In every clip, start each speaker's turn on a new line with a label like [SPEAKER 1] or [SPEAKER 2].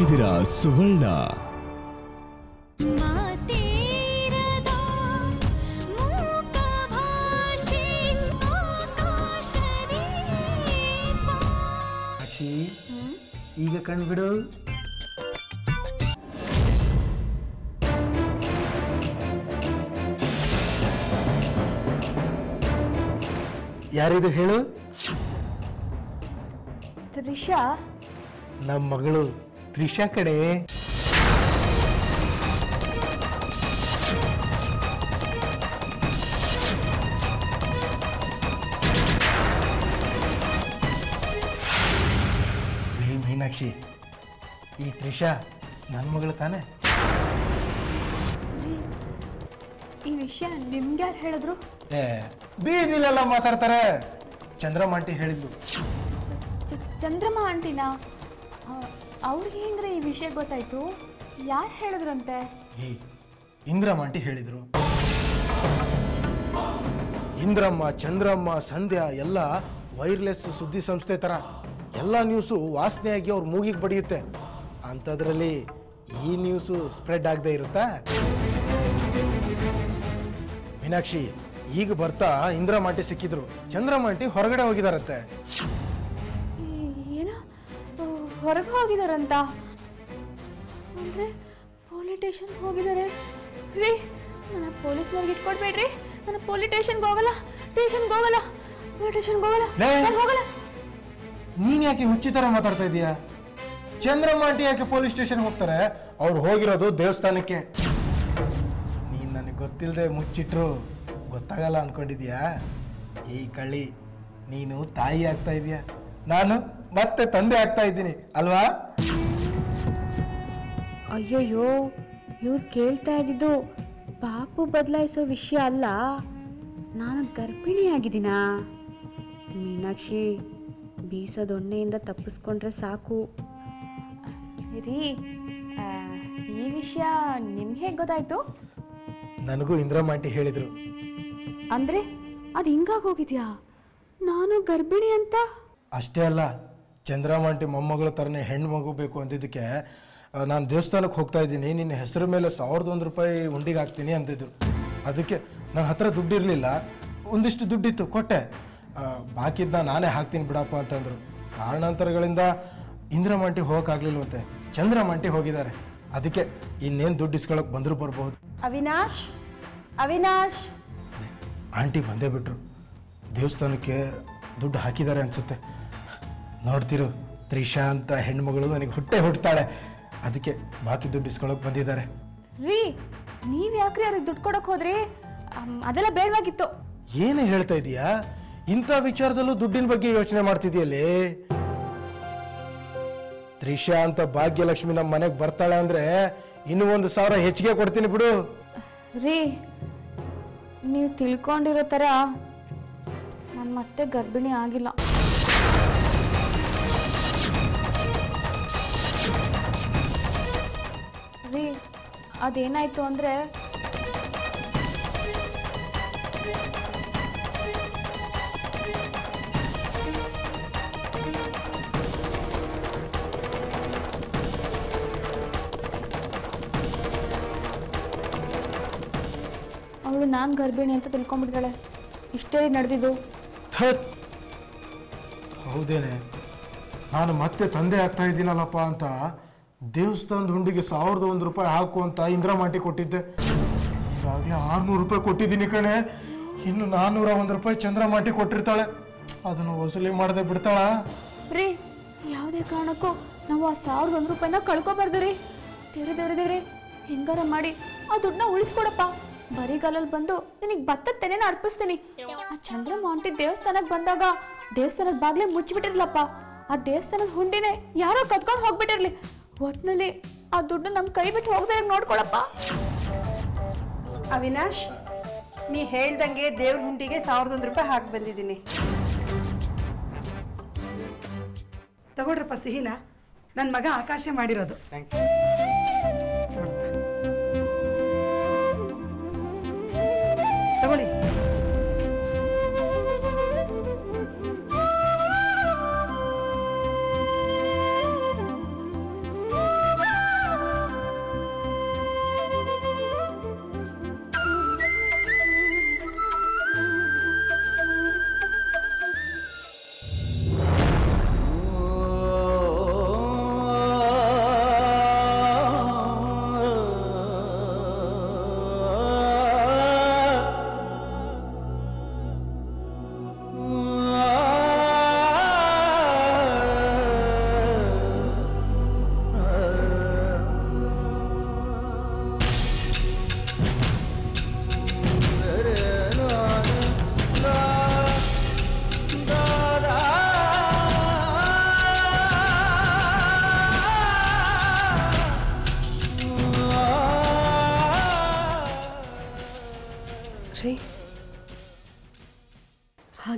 [SPEAKER 1] ಇದ್ದೀರಾ ಸುವರ್ಣ
[SPEAKER 2] ಮಾತೇರದ ಮೂಕ ಭಾಷೆ ಆಕಾಶದೀಪ
[SPEAKER 3] ಅಕ್ಷಿ ಈಗ ಕಂಡ್ಬಿಡು ಯಾರಿದು ಹೇಳು
[SPEAKER 4] ತ್ರಿಷಾ
[SPEAKER 3] ನಮ್ಮ ಮಗಳು ತ್ರಿಷಾ ಕಡೆ ಲೇ ಮೀನಾಕ್ಷಿ ಈ ತ್ರಿಷಾ ನನ್ನ ಮಗಳು ತಾನೆ
[SPEAKER 4] ಈ ವಿಷಯ ನಿಮ್ಗೆ ಯಾರು ಹೇಳಿದ್ರು
[SPEAKER 3] ಏ ಬೀದಿಲೆಲ್ಲ ಮಾತಾಡ್ತಾರೆ ಚಂದ್ರಮಾಂಟಿ ಹೇಳಿದ್ಲು
[SPEAKER 4] ಚ- ಚಂದ್ರಮ್ಮ ಆಂಟಿನಾ ಅವ್ರಿಗೆ ಹೆಂಗ್ರೆ ಈ ವಿಷಯ ಗೊತ್ತಾಯ್ತು ಯಾರು ಹೇಳಿದ್ರಂತೆ
[SPEAKER 3] ಈ ಇಂದ್ರಮಾಂಟಿ ಹೇಳಿದ್ರು ಇಂದ್ರಮ್ಮ ಚಂದ್ರಮ್ಮ ಸಂಧ್ಯಾ ಎಲ್ಲ ವೈರ್ಲೆಸ್ ಸುದ್ದಿ ಸಂಸ್ಥೆ ಥರ ಎಲ್ಲ ನ್ಯೂಸು ವಾಸನೆಯಾಗಿ ಅವ್ರ ಮೂಗಿಗೆ ಬಡಿಯುತ್ತೆ ಅಂಥದ್ರಲ್ಲಿ ಈ ನ್ಯೂಸು ಸ್ಪ್ರೆಡ್ ಆಗದೆ ಇರುತ್ತಾ ಮೀನಾಕ್ಷಿ ಈಗ ಬರ್ತಾ ಇಂದ್ರಮಾಂಟಿ ಸಿಕ್ಕಿದ್ರು ಚಂದ್ರಮಾಂಟಿ ಹೊರಗಡೆ ಹೋಗಿದಾರತ್ತೆ
[SPEAKER 4] ಈ- ಏನೋ ಹೊರಗೆ ಹೋಗಿದಾರಂತ ಅಂದರೆ ಪೊಲೀಸ್ ಸ್ಟೇಷನ್ ಹೋಗಿದ್ದಾರೆ ರೀ ನನ್ನ ಪೊಲೀಸ್ನವ್ರಿಗೆ ಇಟ್ಕೊಡ್ಬೇಡ್ರಿ ನಾನು ಪೊಲೀಸ್ ಸ್ಟೇಷನ್ಗೆ ಹೋಗಲ್ಲ ಸ್ಟೇಷನ್ಗೆ ಹೋಗಲ್ಲ ಪೊಲೀಸ್ ಸ್ಟೇಷನ್ಗೆ ಹೋಗಲ್ಲ
[SPEAKER 3] ಲೇ.
[SPEAKER 4] ನಾನು ಹೋಗಲ್ಲ
[SPEAKER 3] ನೀನ್ ಯಾಕೆ ಹುಚ್ಚಿ ಥರ ಮಾತಾಡ್ತಾ ಇದೀಯಾ ಚಂದ್ರಮಾಂಟಿ ಯಾಕೆ ಪೊಲೀಸ್ ಸ್ಟೇಷನ್ ಹೋಗ್ತಾರೆ ಅವ್ರು ಹೋಗಿರೋದು ದೇವಸ್ಥಾನಕ್ಕೆ ನೀನ್ ನನಗೆ ಗೊತ್ತಿಲ್ಲದೆ ಮುಚ್ಚಿಟ್ರು ಗೊತ್ತಾಗಲ್ಲ ಅನ್ಕೊಂಡಿದ್ಯಾ ಈ ಕಳ್ಳಿ ನೀನು ತಾಯಿ ಆಗ್ತಾ ಇದೀಯ ನಾನು ಮತ್ತೆ ತಂದೆ ಆಗ್ತಾ ಇದ್ದೀನಿ ಅಲ್ವಾ
[SPEAKER 4] ಅಯ್ಯಯ್ಯೋ ಇವ್ರು ಕೇಳ್ತಾ ಇದ್ದಿದ್ದು ಪಾಪು ಬದಲಾಯಿಸೋ ವಿಷಯ ಅಲ್ಲ ನಾನು ಗರ್ಭಿಣಿಯಾಗಿದ್ದೀನಾ ಮೀನಾಕ್ಷಿ ಬೀಸದೊಣ್ಣೆಯಿಂದ ತಪ್ಪಿಸ್ಕೊಂಡ್ರೆ ಸಾಕು ರೀ ಆ, ಈ ವಿಷಯ ನಿಮ್ಗೆ ಹೇಗೆ ಗೊತ್ತಾಯ್ತು
[SPEAKER 3] ನನಗೂ ಇಂದ್ರಮಾಂಟಿ ಹೇಳಿದ್ರು
[SPEAKER 4] ಅಂದರೆ ಅದು ಹಿಂಗಾಗಿ ಹೋಗಿದ್ಯಾ ನಾನು ಗರ್ಭಿಣಿ ಅಂತ
[SPEAKER 3] ಅಷ್ಟೇ ಅಲ್ಲ ಚಂದ್ರಮಾಂಟಿ ಮೊಮ್ಮಗಳ ಥರನೇ ಹೆಣ್ಣು ಮಗು ಬೇಕು ಅಂದಿದ್ದಕ್ಕೆ ನಾನು ದೇವಸ್ಥಾನಕ್ಕೆ ಹೋಗ್ತಾ ಇದ್ದೀನಿ ನಿನ್ನ ಹೆಸರು ಮೇಲೆ ಸಾವಿರದ ಒಂದು ರೂಪಾಯಿ ಉಂಡಿಗೆ ಹಾಕ್ತೀನಿ ಅಂತಿದ್ರು ಅದಕ್ಕೆ ನನ್ನ ಹತ್ರ ದುಡ್ಡು ಇರಲಿಲ್ಲ ಒಂದಿಷ್ಟು ದುಡ್ಡಿತ್ತು ಕೊಟ್ಟೆ ಆ, ಬಾಕಿದ್ನ ನಾನೇ ಹಾಕ್ತೀನಿ ಬಿಡಪ್ಪ ಅಂತಂದರು ಕಾರಣಾಂತರಗಳಿಂದ ಇಂದ್ರಮಾಂಟಿ ಹೋಗೋಕ್ಕಾಗಲಿಲ್ವಂತೆ ಚಂದ್ರಮಾಂಟಿ ಹೋಗಿದ್ದಾರೆ ಅದಕ್ಕೆ ಇನ್ನೇನು ದುಡ್ಡು ಇಸ್ಕೊಳಕ್ಕೆ ಬಂದರೂ ಬರ್ಬೋದು
[SPEAKER 5] ಅವಿನಾಶ್ ಅವಿನಾಶ್
[SPEAKER 3] ಆಂಟಿ ಬಂದೇ ಬಿಟ್ರು ದೇವಸ್ಥಾನಕ್ಕೆ ದುಡ್ಡು ಹಾಕಿದ್ದಾರೆ ಅನ್ಸುತ್ತೆ ನೋಡ್ತಿರು ತ್ರಿಷಾ ಅಂತ ಹೆಣ್ಮಗಳು ನನಗೆ ಹುಟ್ಟೆ ಹುಟ್ಟುತ್ತಾಳೆ ಅದಕ್ಕೆ ಬಾಕಿ ದುಡ್ಡು ಇಸ್ಕೊಳಕ್ ಬಂದಿದ್ದಾರೆ
[SPEAKER 4] ರೀ ನೀವು ಯಾಕ್ರಿ ಅವ್ರಿಗೆ ದುಡ್ಡು ಕೊಡೋಕೆ ಹೋದ್ರಿ ಅಮ್, ಅದೆಲ್ಲ ಬೇಡವಾಗಿತ್ತು
[SPEAKER 3] ಏನು ಹೇಳ್ತಾ ಇದೀಯಾ ಇಂಥ ವಿಚಾರದಲ್ಲೂ ದುಡ್ಡಿನ ಬಗ್ಗೆ ಯೋಚನೆ ಮಾಡ್ತಿದೆಯಲ್ಲೇ ತ್ರಿಷಾ ಅಂತ ಭಾಗ್ಯಲಕ್ಷ್ಮಿ ನಮ್ಮ ಮನೆಗೆ ಬರ್ತಾಳೆ ಅಂದ್ರೆ ಇನ್ನೂ ಒಂದು ಸಾವಿರ ಹೆಚ್ಚಿಗೆ ಕೊಡ್ತೀನಿ ಬಿಡು
[SPEAKER 4] ರೀ ನೀವು ತಿಳ್ಕೊಂಡಿರೋ ಥರ ನಾನು ಮತ್ತೆ ಗರ್ಭಿಣಿ ಆಗಿಲ್ಲ ರೀ ಅದೇನಾಯ್ತು ಅಂದರೆ ಅವಳು ನಾನು ಗರ್ಭಿಣಿ ಅಂತ ತಿಳ್ಕೊಂಡ್ಬಿಡ್ತಾಳೆ ಇಷ್ಟೇ ನಡೆದಿದ್ದು
[SPEAKER 3] ಥತ್ ಹೌದೇನೆ ನಾನು ಮತ್ತೆ ತಂದೆ ಆಗ್ತಾ ಇದ್ದೀನಲ್ಲಪ್ಪ ಅಂತ ದೇವಸ್ಥಾನದ ಹುಂಡಿಗೆ ಸಾವಿರದ ಒಂದು ರೂಪಾಯಿ ಹಾಕು ಅಂತ ಇಂದ್ರಮಾಟಿ ಕೊಟ್ಟಿದ್ದೆ ಈಗಾಗಲೇ ಆರ್ನೂರು ರೂಪಾಯಿ ಕೊಟ್ಟಿದ್ದೀನಿ ಕಣೆ ಇನ್ನು ನಾನ್ನೂರ ಒಂದು ರೂಪಾಯಿ ಚಂದ್ರಮಾಟಿ ಕೊಟ್ಟಿರ್ತಾಳೆ ಅದನ್ನು ವಸೂಲಿ ಮಾಡದೆ ಬಿಡ್ತಾಳ
[SPEAKER 4] ರೀ ಯಾವುದೇ ಕಾರಣಕ್ಕೂ ನಾವು ಆ ಸಾವಿರದ ಒಂದು ರೂಪಾಯಿನ ಕಳ್ಕೊಬಾರ್ದು ರೀ ದೇವ್ರೆ ದೇವ್ರೆ ದೇವ್ರೆ ಹೆಂಗಾರ ಮಾಡಿ ಆ ದುಡ್ಡನ್ನ ಉಳಿಸ್ಕೊಡಪ್ಪ ಬರಿಗಾಲಲ್ಲಿ ಬಂದು ನಿನಗೆ ಭತ್ತದ ತೆನೆನ ಅರ್ಪಿಸ್ತೀನಿ ಆ ಚಂದ್ರಮ್ಮ ಆಂಟಿ ದೇವಸ್ಥಾನಕ್ಕೆ ಬಂದಾಗ ದೇವಸ್ಥಾನದ ಬಾಗ್ಲೇ ಮುಚ್ಚಿಬಿಟ್ಟಿರ್ಲಪ್ಪ ಆ ದೇವಸ್ಥಾನದ ಹುಂಡಿನೇ ಯಾರೋ ಕತ್ಕೊಂಡು ಹೋಗ್ಬಿಟ್ಟಿರ್ಲಿ ಒಟ್ನಲ್ಲಿ ಆ ದುಡ್ಡು ನಮ್ಮ ಕೈ ಬಿಟ್ಟು ಹೋಗದೆ ನೋಡ್ಕೊಳಪ್ಪ
[SPEAKER 5] ಅವಿನಾಶ್ ನೀ ಹೇಳ್ದಂಗೆ ದೇವ್ರ ಹುಂಡಿಗೆ ಸಾವಿರದ ಒಂದು ರೂಪಾಯಿ ಹಾಕಿ ಬಂದಿದ್ದೀನಿ ತಗೊಳ್ರಪ್ಪ ಸಿಹಿನ ನನ್ನ ಮಗ ಆಕಾಶ ಮಾಡಿರೋದು ತಗೊಳ್ಳಿ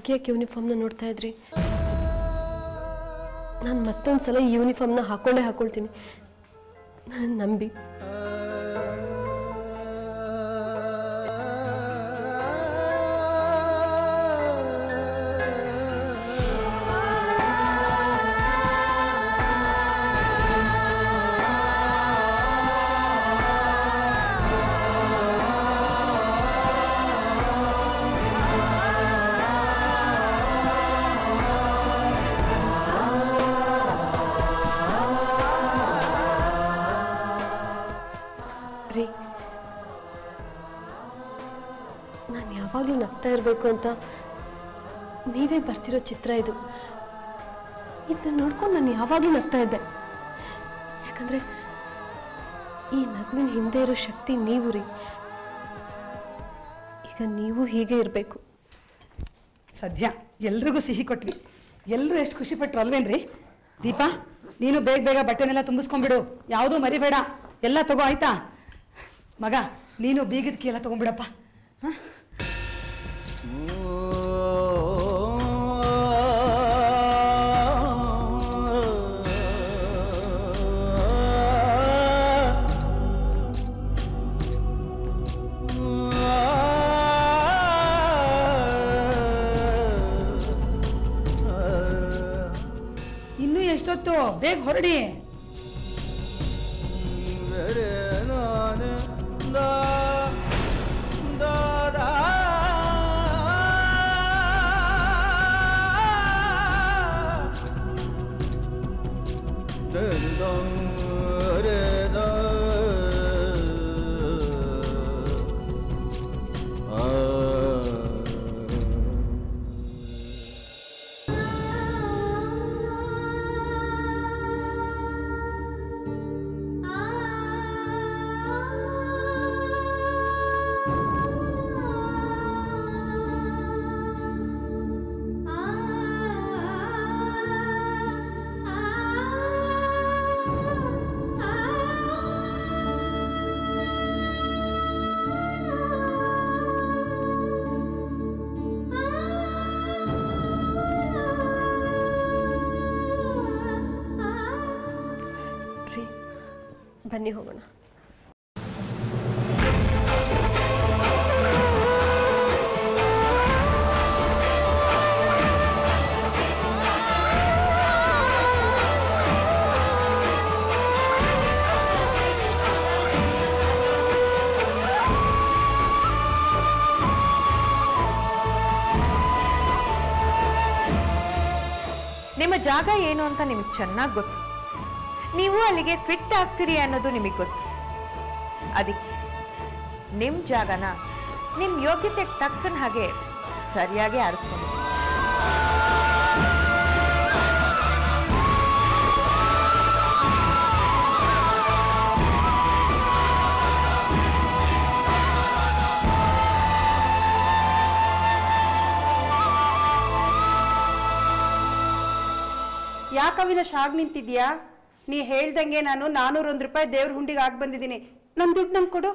[SPEAKER 1] ಯಾಕೆ ಯಾಕೆ ಯೂನಿಫಾರ್ಮ್ನ ನೋಡ್ತಾ ಇದ್ರಿ ನಾನು ಮತ್ತೊಂದು ಸಲ ಈ ಯೂನಿಫಾರ್ಮ್ನ ಹಾಕೊಂಡೇ ಹಾಕೊಳ್ತೀನಿ ನನ್ನ ನಂಬಿ ರೀ ನಾನು ಯಾವಾಗಲೂ ನಗ್ತಾ ಇರಬೇಕು ಅಂತ ನೀವೇ ಬರ್ತಿರೋ ಚಿತ್ರ ಇದು ಇದನ್ನ ನೋಡ್ಕೊಂಡು ನಾನು ಯಾವಾಗಲೂ ನಗ್ತಾ ಇದ್ದೆ ಯಾಕಂದ್ರೆ ಈ ನಗುವಿನ ಹಿಂದೆ ಇರೋ ಶಕ್ತಿ ನೀವು ರೀ ಈಗ ನೀವು ಹೀಗೆ ಇರಬೇಕು
[SPEAKER 6] ಸದ್ಯ ಎಲ್ರಿಗೂ ಸಿಹಿ ಕೊಟ್ವಿ ಎಲ್ಲರೂ ಎಷ್ಟು ಖುಷಿ ಪಟ್ರು ಅಲ್ವೇನ್ರಿ ದೀಪಾ ನೀನು ಬೇಗ ಬೇಗ ಬಟ್ಟೆನೆಲ್ಲ ತುಂಬಿಸ್ಕೊಂಡ್ಬಿಡು ಯಾವುದೂ ಮರಿಬೇಡ ಎಲ್ಲ ತಗೋ ಆಯ್ತಾ ಮಗ ನೀನು ಬೀಗದ ಕೀ ಎಲ್ಲ ತಗೊಂಡ್ಬಿಡಪ್ಪ ಹಾಂ ಇನ್ನೂ ಎಷ್ಟೊತ್ತು ಬೇಗ ಹೊರಡಿ
[SPEAKER 1] ರೀ ಬನ್ನಿ ಹೋಗೋಣ
[SPEAKER 7] ನಿಮ್ಮ ಜಾಗ ಏನು ಅಂತ ನಿಮಗೆ ಚೆನ್ನಾಗಿ ಗೊತ್ತು ನೀವು ಅಲ್ಲಿಗೆ ಫಿಟ್ ಆಗ್ತೀರಿ ಅನ್ನೋದು ನಿಮಗೆ ಗೊತ್ತು ಅದಕ್ಕೆ ನಿಮ್ಮ ಜಾಗನ ನಿಮ್ಮ ಯೋಗ್ಯತೆಗೆ ತಕ್ಕನ ಹಾಗೆ ಸರಿಯಾಗಿ ಆರಿಸ್ಕೊಂಡು
[SPEAKER 5] ಯಾಕೆ ಅವಿನಾಶ್ ಆಗ್ ನಿಂತಿದ್ಯಾ ನೀ ಹೇಳ್ದಂಗೆ ನಾನು ನಾನೂರೊಂದು ರೂಪಾಯಿ ದೇವ್ರ ಹುಂಡಿಗೆ ಆಗಿ ಬಂದಿದ್ದೀನಿ ನನ್ನ ದುಡ್ಡು ನಂಗೆ ಕೊಡು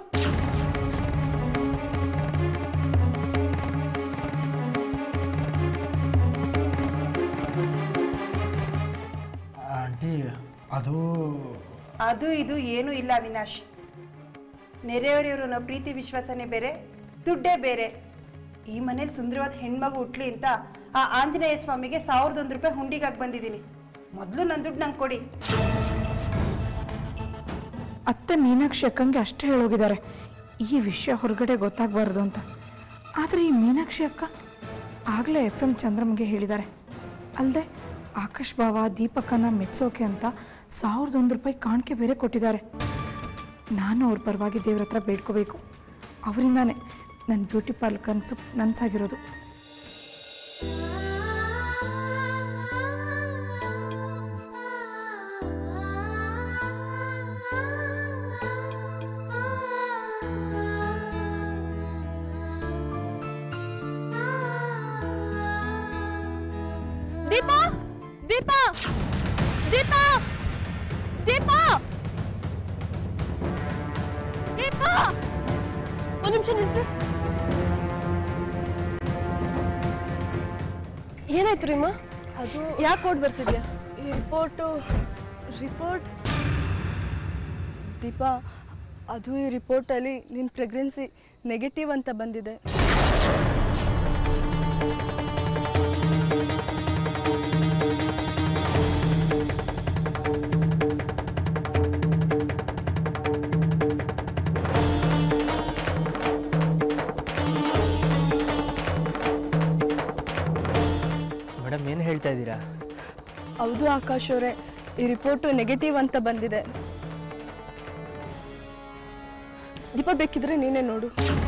[SPEAKER 3] ಆಂಟಿ ಅದು
[SPEAKER 5] ಅದು ಇದು ಏನೂ ಇಲ್ಲ ಅವಿನಾಶ್ ನೆರೆಯವರಿವರು ಅನ್ನೋ ಪ್ರೀತಿ ವಿಶ್ವಾಸನೇ ಬೇರೆ ದುಡ್ಡೇ ಬೇರೆ ಈ ಮನೇಲಿ ಸುಂದರವಾದ ಹೆಣ್ಮಗು ಹುಟ್ಲಿ ಅಂತ ಆ ಆಂಜನೇಯ ಸ್ವಾಮಿಗೆ ಸಾವಿರದ ಒಂದು ರೂಪಾಯಿ ಹುಂಡಿಗಾಗಿ ಬಂದಿದ್ದೀನಿ ಮೊದಲು ನನ್ನ ದುಡ್ಡು ನಂಗೆ ಕೊಡಿ
[SPEAKER 8] ಅತ್ತೆ ಮೀನಾಕ್ಷಿ ಅಕ್ಕಂಗೆ ಅಷ್ಟೇ ಹೇಳೋಗಿದ್ದಾರೆ ಈ ವಿಷಯ ಹೊರಗಡೆ ಗೊತ್ತಾಗಬಾರ್ದು ಅಂತ ಆದರೆ ಈ ಮೀನಾಕ್ಷಿ ಅಕ್ಕ ಆಗಲೇ ಎಫ್ ಎಂ ಚಂದ್ರಮ್ಗೆ ಹೇಳಿದ್ದಾರೆ ಅಲ್ಲದೆ ಆಕಾಶ್ ಬಾವ ದೀಪಕ್ಕನ ಮೆಚ್ಚೋಕೆ ಅಂತ ಸಾವಿರದ ಒಂದು ರೂಪಾಯಿ ಕಾಣಿಕೆ ಬೇರೆ ಕೊಟ್ಟಿದ್ದಾರೆ ನಾನು ಅವ್ರ ಪರವಾಗಿ ದೇವ್ರ ಹತ್ರ ಬೇಡ್ಕೋಬೇಕು ಅವರಿಂದಾನೇ ನನ್ನ ಬ್ಯೂಟಿ ಪಾರ್ಲರ್ ಕನಸು ನನಸಾಗಿರೋದು
[SPEAKER 4] ದೀಪ ದೀಪ ದೀಪ ದೀಪ ದೀಪ
[SPEAKER 1] ಒಂದು ನಿಮಿಷ ನಿಲ್ಸಿ ಏನಾಯ್ತು ರೀಮಾ ಅದು ಯಾಕೆ ಓಡ್ ಬರ್ತಿದ್ಯಾ ಈ ರಿಪೋರ್ಟು ರಿಪೋರ್ಟ್
[SPEAKER 9] ದೀಪಾ ಅದು ಈ ರಿಪೋರ್ಟಲ್ಲಿ ನಿನ್ನ ಪ್ರೆಗ್ನೆನ್ಸಿ ನೆಗೆಟಿವ್ ಅಂತ ಬಂದಿದೆ
[SPEAKER 10] ಮೇಡಮ್ ಏನು ಹೇಳ್ತಾ ಇದ್ದೀರಾ
[SPEAKER 9] ಹೌದು ಆಕಾಶ್ ಅವರೇ ಈ ರಿಪೋರ್ಟು ನೆಗೆಟಿವ್ ಅಂತ ಬಂದಿದೆ ದೀಪ ಬೇಕಿದ್ರೆ ನೀನೇ ನೋಡು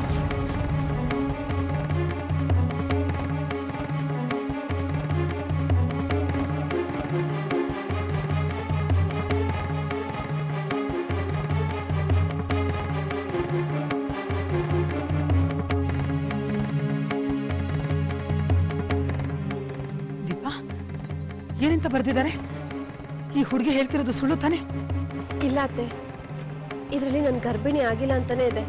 [SPEAKER 6] ದೀಪಾ ಏನಂತ ಬರ್ದಿದ್ದಾರೆ ಈ ಹುಡುಗಿ ಹೇಳ್ತಿರೋದು ಸುಳ್ಳು ತಾನೆ
[SPEAKER 1] ಇಲ್ಲ ಅತ್ತೆ ಇದರಲ್ಲಿ ನನ್ನ ಗರ್ಭಿಣಿ ಆಗಿಲ್ಲ ಅಂತಾನೆ ಇದೆ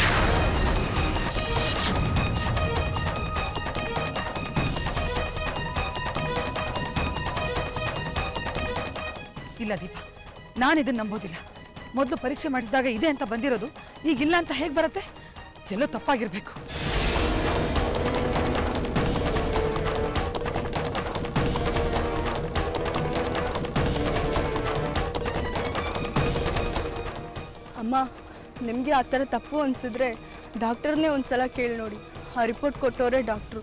[SPEAKER 6] ಇಲ್ಲ ದೀಪ ನಾನು ಇದನ್ನ ನಂಬೋದಿಲ್ಲ ಮೊದಲು ಪರೀಕ್ಷೆ ಮಾಡಿಸಿದಾಗ ಇದೆ ಅಂತ ಬಂದಿರೋದು ಈಗಿಲ್ಲ ಅಂತ ಹೇಗೆ ಬರುತ್ತೆ ಎಲ್ಲೋ ತಪ್ಪಾಗಿರ್ಬೇಕು
[SPEAKER 9] ಅಮ್ಮ ನಿಮಗೆ ಆ ಥರ ತಪ್ಪು ಅನಿಸಿದ್ರೆ ಡಾಕ್ಟರ್ನೇ ಒಂದ್ಸಲ ಕೇಳಿ ನೋಡಿ ಆ ರಿಪೋರ್ಟ್ ಕೊಟ್ಟವರೇ ಡಾಕ್ಟ್ರು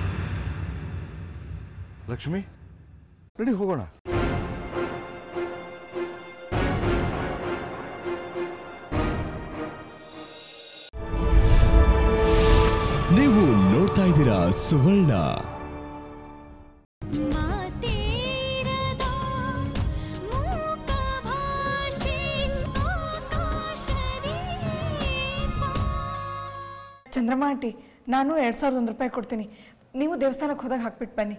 [SPEAKER 11] ಲಕ್ಷ್ಮಿ ನಡಿ ಹೋಗೋಣ
[SPEAKER 12] ನೀವು ನೋಡ್ತಾ ಇದ್ದೀರಾ ಸುವರ್ಣ
[SPEAKER 2] ಮಾತೇರದ ಮೂಕಭಾಷೆ ಆಕಾಶದೀಪ
[SPEAKER 8] ಚಂದ್ರಮ್ಮ ಆಂಟಿ ನಾನು ಎರಡು ಸಾವಿರದ ಒಂದು ರೂಪಾಯಿ ಕೊಡ್ತೀನಿ ನೀವು ದೇವಸ್ಥಾನಕ್ಕೆ ಹೋದಾಗ ಹಾಕ್ಬಿಟ್ಟು ಬನ್ನಿ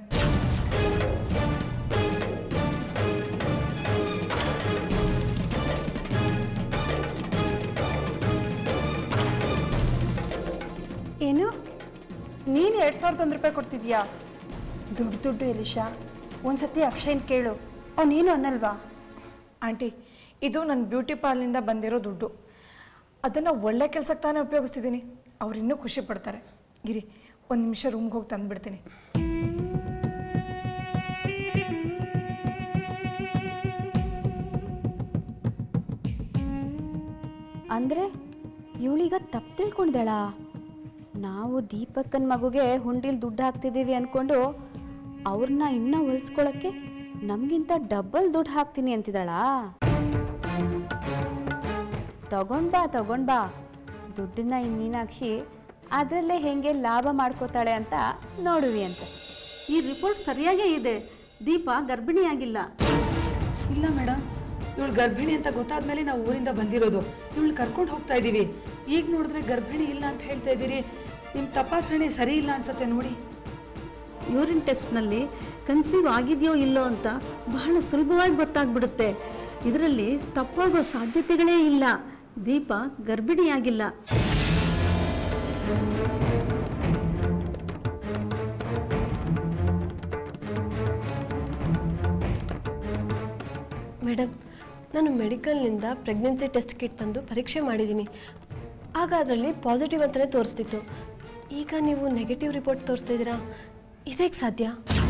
[SPEAKER 5] ಏನು ನೀನು ಎರಡು ಸಾವಿರದ ಒಂದು ರೂಪಾಯಿ ಕೊಡ್ತಿದ್ಯಾ ದುಡ್ಡು ದುಡ್ಡು ಎಲಿಶಾ ಒಂದ್ಸತಿ ಅಕ್ಷಯನ್ ಕೇಳು ಅವನೇನು ಅನ್ನಲ್ವಾ
[SPEAKER 8] ಆಂಟಿ ಇದು ನನ್ನ ಬ್ಯೂಟಿ ಪಾರ್ಲಿಂದ ಬಂದಿರೋ ದುಡ್ಡು ಅದನ್ನು ಒಳ್ಳೆ ಕೆಲಸಕ್ಕೆ ತಾನೇ ಉಪಯೋಗಿಸ್ತಿದ್ದೀನಿ ಅವ್ರು ಇನ್ನೂ ಖುಷಿ ಪಡ್ತಾರೆ ಇರಿ ಒಂದು ನಿಮಿಷ ರೂಮ್ಗೆ ಹೋಗಿ ತಂದುಬಿಡ್ತೀನಿ
[SPEAKER 4] ಅಂದರೆ ಇವಳೀಗ ತಪ್ಪು ತಿಳ್ಕೊಂಡಿದ್ದಾಳಾ ನಾವು ದೀಪಕ್ಕನ ಮಗುಗೆ ಹುಂಡಿಲ್ ದುಡ್ಡು ಹಾಕ್ತಿದ್ದೀವಿ ಅಂದ್ಕೊಂಡು ಅವ್ರನ್ನ ಇನ್ನೂ ಹೊಲಿಸ್ಕೊಳ್ಳೋಕ್ಕೆ ನಮಗಿಂತ ಡಬಲ್ ದುಡ್ಡು ಹಾಕ್ತೀನಿ ಅಂತಿದ್ದಾಳಾ ತಗೊಂಡ್ ಬಾ ತಗೊಂಡ್ ಬಾ ದುಡ್ಡನ್ನ ಈ ಮೀನಾಕ್ಷಿ ಅದರಲ್ಲೇ ಹೆಂಗೆ ಲಾಭ ಮಾಡ್ಕೋತಾಳೆ ಅಂತ ನೋಡುವಿ ಅಂತ
[SPEAKER 13] ಈ ರಿಪೋರ್ಟ್ ಸರಿಯಾಗೇ ಇದೆ ದೀಪ ಗರ್ಭಿಣಿಯಾಗಿಲ್ಲ
[SPEAKER 6] ಇಲ್ಲ ಮೇಡಮ್ ಇವಳು ಗರ್ಭಿಣಿ ಅಂತ ಗೊತ್ತಾದ್ಮೇಲೆ ನಾವು ಊರಿಂದ ಬಂದಿರೋದು ಇವಳು ಕರ್ಕೊಂಡು ಹೋಗ್ತಾ ಇದ್ದೀವಿ ಈಗ ನೋಡಿದ್ರೆ ಗರ್ಭಿಣಿ ಇಲ್ಲ ಅಂತ ಹೇಳ್ತಾ ಇದ್ದೀರಿ ನಿಮ್ಮ ತಪಾಸಣೆ ಸರಿ ಇಲ್ಲ ಅನ್ಸತ್ತೆ ನೋಡಿ
[SPEAKER 13] ಯೂರಿನ್ ಟೆಸ್ಟ್ನಲ್ಲಿ ಕನ್ಸೀವ್ ಆಗಿದೆಯೋ ಇಲ್ಲೋ ಅಂತ ಬಹಳ ಸುಲಭವಾಗಿ ಗೊತ್ತಾಗ್ಬಿಡುತ್ತೆ ಇದರಲ್ಲಿ ತಪ್ಪಾಗೋ ಸಾಧ್ಯತೆಗಳೇ ಇಲ್ಲ ದೀಪ ಗರ್ಭಿಣಿಯಾಗಿಲ್ಲ
[SPEAKER 1] ಮೇಡಮ್ ನಾನು ಮೆಡಿಕಲ್ನಿಂದ ಪ್ರೆಗ್ನೆನ್ಸಿ ಟೆಸ್ಟ್ ಕಿಟ್ ತಂದು ಪರೀಕ್ಷೆ ಮಾಡಿದ್ದೀನಿ ಆಗ ಅದರಲ್ಲಿ ಪಾಸಿಟಿವ್ ಅಂತಲೇ ತೋರಿಸ್ತಿತ್ತು ಈಗ ನೀವು ನೆಗೆಟಿವ್ ರಿಪೋರ್ಟ್ ತೋರಿಸ್ತಾ ಇದ್ದೀರಾ ಇದೇಗೆ ಸಾಧ್ಯ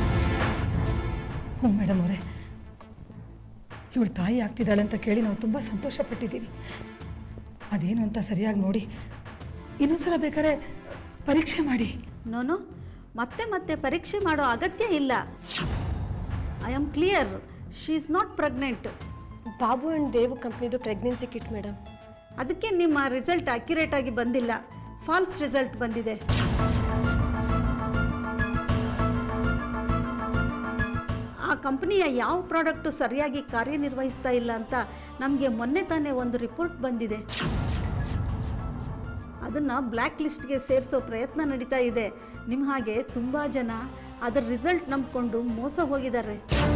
[SPEAKER 6] ಹ್ಞೂ ಮೇಡಮ್ ಅವರೇ ಇವಳು ತಾಯಿ ಆಗ್ತಿದ್ದಾಳೆ ಅಂತ ಕೇಳಿ ನಾವು ತುಂಬ ಸಂತೋಷ ಪಟ್ಟಿದ್ದೀವಿ ಅದೇನು ಅಂತ ಸರಿಯಾಗಿ ನೋಡಿ ಇನ್ನೊಂದ್ಸಲ ಬೇಕಾದ್ರೆ ಪರೀಕ್ಷೆ ಮಾಡಿ
[SPEAKER 13] ನೋನು ಮತ್ತೆ ಮತ್ತೆ ಪರೀಕ್ಷೆ ಮಾಡೋ ಅಗತ್ಯ ಇಲ್ಲ I am clear she is not pregnant
[SPEAKER 1] Babu and Devu ಕಂಪ್ನಿದು ಪ್ರೆಗ್ನೆನ್ಸಿ ಕಿಟ್ ಮೇಡಮ್
[SPEAKER 13] ಅದಕ್ಕೆ ನಿಮ್ಮ ರಿಸಲ್ಟ್ ಅಕ್ಯುರೇಟ್ ಆಗಿ ಬಂದಿಲ್ಲ ಫಾಲ್ಸ್ ರಿಸಲ್ಟ್ ಬಂದಿದೆ ಆ ಕಂಪನಿಯ ಯಾವ ಪ್ರಾಡಕ್ಟು ಸರಿಯಾಗಿ ಕಾರ್ಯನಿರ್ವಹಿಸ್ತಾ ಇಲ್ಲ ಅಂತ ನಮಗೆ ಮೊನ್ನೆ ತಾನೇ ಒಂದು ರಿಪೋರ್ಟ್ ಬಂದಿದೆ ಅದನ್ನು ಬ್ಲ್ಯಾಕ್ ಲಿಸ್ಟ್ಗೆ ಸೇರಿಸೋ ಪ್ರಯತ್ನ ನಡೀತಾ ಇದೆ ನಿಮ್ಮ ಹಾಗೆ ತುಂಬ ಜನ ಅದರ ರಿಸಲ್ಟ್ ನಂಬ್ಕೊಂಡು ಮೋಸ ಹೋಗಿದ್ದಾರೆ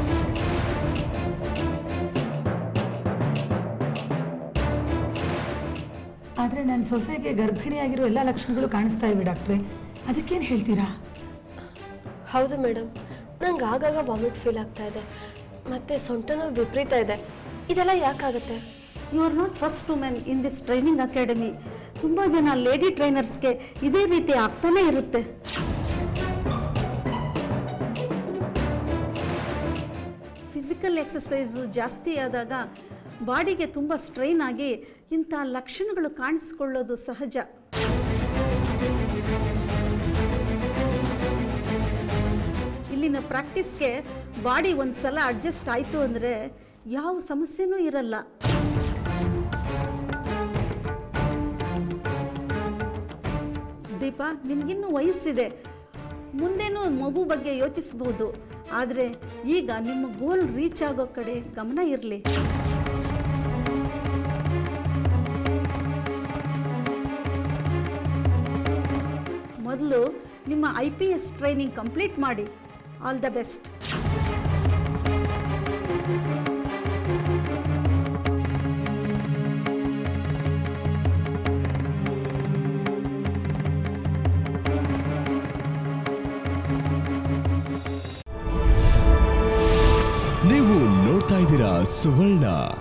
[SPEAKER 6] ಆದರೆ ನನ್ನ ಸೊಸೆಗೆ ಗರ್ಭಿಣಿಯಾಗಿರೋ ಎಲ್ಲ ಲಕ್ಷಣಗಳು ಕಾಣಿಸ್ತಾ ಇವೆ ಡಾಕ್ಟ್ರೆ ಅದಕ್ಕೇನು ಹೇಳ್ತೀರಾ
[SPEAKER 1] ಹೌದು ಮೇಡಮ್ ನಂಗೆ ಆಗಾಗ ವಾಮಿಟ್ ಫೀಲ್ ಆಗ್ತಾ ಇದೆ ಮತ್ತು ಸೊಂಟನೂ ವಿಪರೀತ ಇದೆ ಇದೆಲ್ಲ ಯಾಕಾಗುತ್ತೆ
[SPEAKER 13] you are not first women in this training academy ತುಂಬ ಜನ ಲೇಡಿ ಟ್ರೈನರ್ಸ್ಗೆ ಇದೇ ರೀತಿ ಆಗ್ತಾನೇ ಇರುತ್ತೆ ಫಿಸಿಕಲ್ ಎಕ್ಸಸೈಸು ಜಾಸ್ತಿ ಆದಾಗ ಬಾಡಿಗೆ ತುಂಬ ಸ್ಟ್ರೈನ್ ಆಗಿ ಇಂಥ ಲಕ್ಷಣಗಳು ಕಾಣಿಸ್ಕೊಳ್ಳೋದು ಸಹಜ ಇಲ್ಲಿನ ಪ್ರಾಕ್ಟೀಸ್ಗೆ ಬಾಡಿ ಒಂದು ಸಲ ಅಡ್ಜಸ್ಟ್ ಆಯಿತು ಅಂದರೆ ಯಾವ ಸಮಸ್ಯೆನೂ ಇರಲ್ಲ ದೀಪ ನಿಮಗಿನ್ನೂ ವಯಸ್ಸಿದೆ ಮುಂದೇನೂ ಮಗು ಬಗ್ಗೆ ಯೋಚಿಸ್ಬೋದು ಆದರೆ ಈಗ ನಿಮ್ಮ ಗೋಲ್ ರೀಚ್ ಆಗೋ ಕಡೆ ಗಮನ ಇರಲಿ ಮೊದಲು ನಿಮ್ಮ I P S training complete ಮಾಡಿ ಆಲ್ ದ ಬೆಸ್ಟ್
[SPEAKER 12] ನೀವು ನೋಡ್ತಾ ಇದ್ದೀರಾ ಸುವರ್ಣ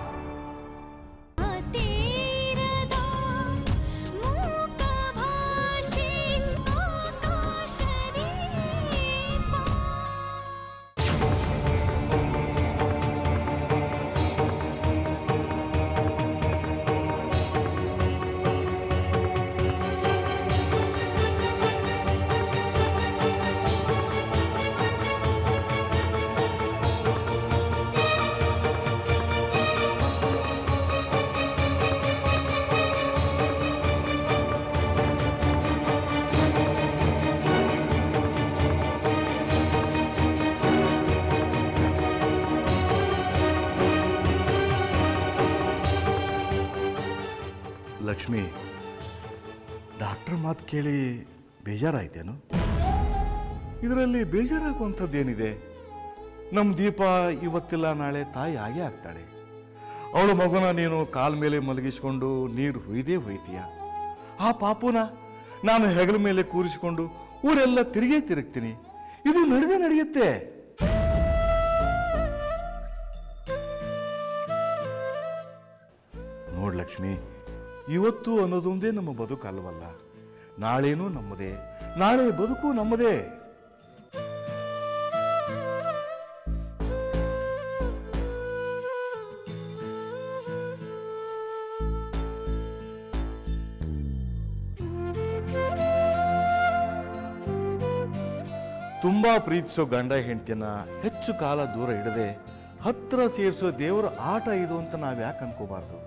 [SPEAKER 2] ತೀರದ ಮೂಕ ಭಾಷೆ ಆಕಾಶದೀಪ
[SPEAKER 11] ಲಕ್ಷ್ಮಿ ಡಾಕ್ಟರ್ ಮಾತು ಕೇಳಿ ಬೇಜಾರಾಯ್ತೇನು ಇದರಲ್ಲಿ ಬೇಜಾರಾಗುವಂಥದ್ದೇನಿದೆ ನಮ್ಮ ದೀಪ ಇವತ್ತಿಲ್ಲ ನಾಳೆ ತಾಯಿ ಆಗೇ ಆಗ್ತಾಳೆ ಅವಳ ಮಗುನ ನೀನು ಕಾಲ ಮೇಲೆ ಮಲಗಿಸ್ಕೊಂಡು ನೀರು ಹುಯ್ದೇ ಹುಯ್ತೀಯ ಆ ಪಾಪುನ ನಾನು ಹೆಗಲ ಮೇಲೆ ಕೂರಿಸಿಕೊಂಡು ಊರೆಲ್ಲ ತಿರುಗೇ ತಿರುಗ್ತೀನಿ ಇದು ನಡೆದೇ ನಡೆಯುತ್ತೆ ನೋಡ್ ಲಕ್ಷ್ಮಿ ಇವತ್ತು ಅನ್ನೋದೊಂದೇ ನಮ್ಮ ಬದುಕು ಅಲ್ವಲ್ಲ ನಾಳೇನೂ ನಮ್ಮದೇ ನಾಳೆ ಬದುಕು ನಮ್ಮದೇ ತುಂಬಾ ಪ್ರೀತಿಸೋ ಗಂಡ ಹೆಂಡತಿಯನ್ನ ಹೆಚ್ಚು ಕಾಲ ದೂರ ಇಡದೆ ಹತ್ರ ಸೇರಿಸೋ ದೇವರ ಆಟ ಇದು ಅಂತ ನಾವ್ ಯಾಕೆ ಅನ್ಕೋಬಾರ್ದು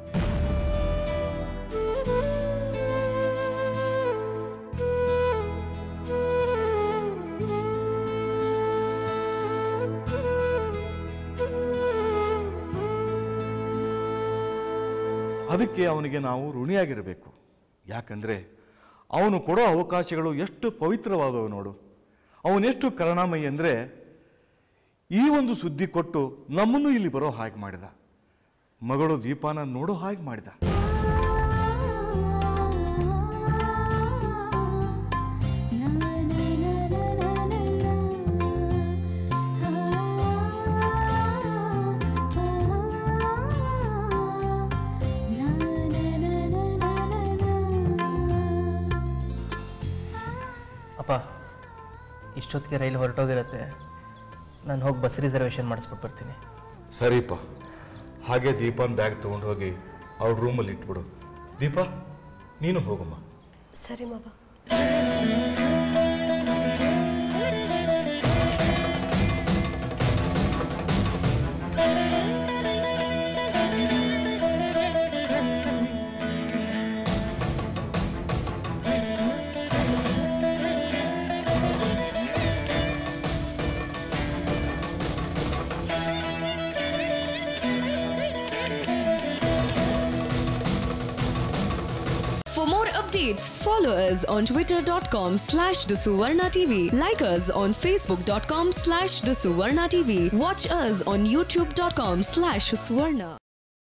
[SPEAKER 11] ಅದಕ್ಕೆ ಅವನಿಗೆ ನಾವು ಋಣಿಯಾಗಿರಬೇಕು ಯಾಕಂದ್ರೆ ಅವನು ಕೊಡೋ ಅವಕಾಶಗಳು ಎಷ್ಟು ಪವಿತ್ರವಾದವು ನೋಡು ಅವನೆಷ್ಟು ಕರುಣಾಮಯಿ ಅಂದರೆ ಈ ಒಂದು ಸುದ್ದಿ ಕೊಟ್ಟು ನಮ್ಮನ್ನು ಇಲ್ಲಿ ಬರೋ ಹಾಗೆ ಮಾಡಿದ ಮಗಳು ದೀಪಾನ ನೋಡೋ ಹಾಗೆ ಮಾಡಿದ
[SPEAKER 10] ಅಪ್ಪ ಇಷ್ಟೊತ್ತಿಗೆ ರೈಲು ಹೊರಟೋಗಿರುತ್ತೆ ನಾನು ಹೋಗಿ ಬಸ್ ರಿಸರ್ವೇಷನ್ ಮಾಡಿಸ್ಬಿಟ್ಟು ಬರ್ತೀನಿ
[SPEAKER 11] ಸರಿಪ್ಪ ಹಾಗೆ ದೀಪನ್ ಬ್ಯಾಗ್ ತಗೊಂಡು ಹೋಗಿ ಅವ್ರ ರೂಮಲ್ಲಿ ಇಟ್ಬಿಡು ದೀಪ ನೀನು ಹೋಗಮ್ಮ
[SPEAKER 1] ಸರಿ ಮಾವ
[SPEAKER 14] For more updates, follow us on twitter.com slash the Suvarna TV. Like us on facebook.com slash the Suvarna TV. Watch us on youtube.com slash Suvarna.